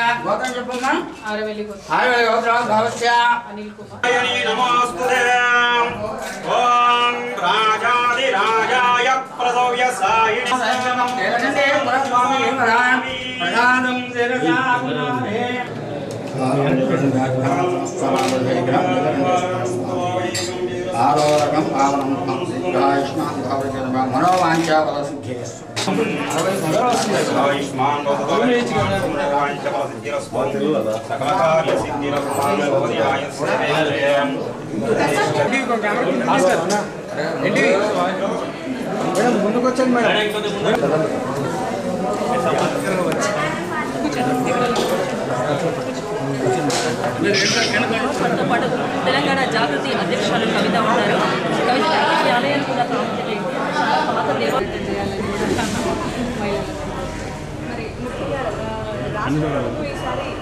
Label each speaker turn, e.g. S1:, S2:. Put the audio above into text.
S1: గోత్రం చెప్పమ్మా
S2: ఆరవెల్లి గోత్రం
S1: ఆరువేల గోత్రం భవస్య
S2: అనిల్ కుమార్
S3: ఆయని నమోస్తుతే ఓం రాజాదిరాజాయ ప్రసవ్య సాయిని
S1: దేవనందే పురస్వామి ఏమరాం ప్రసాదం శిరసా పునాదే. ఆరో రకం పావనం ఆయుష్మాన్ భవతి మనోవాంఛా బల సిద్ధి
S3: ఆయుష్మాన్ భవతు సకల కార్య సిద్ధిరస్మాన్ ఆయుష్యేం
S2: మనతో పాటు తెలంగాణ జాగృతి అధ్యక్షురాలు కవిత ఉన్నారు కవిత ఈ ఆలయం కూడా ప్రాముఖ్యత ఏంటి? చాలా పాత దేవాలయం చేయాలని మహిళలు. మరి ముఖ్యంగా ఆ, రాష్ట్రంలో ఈసారి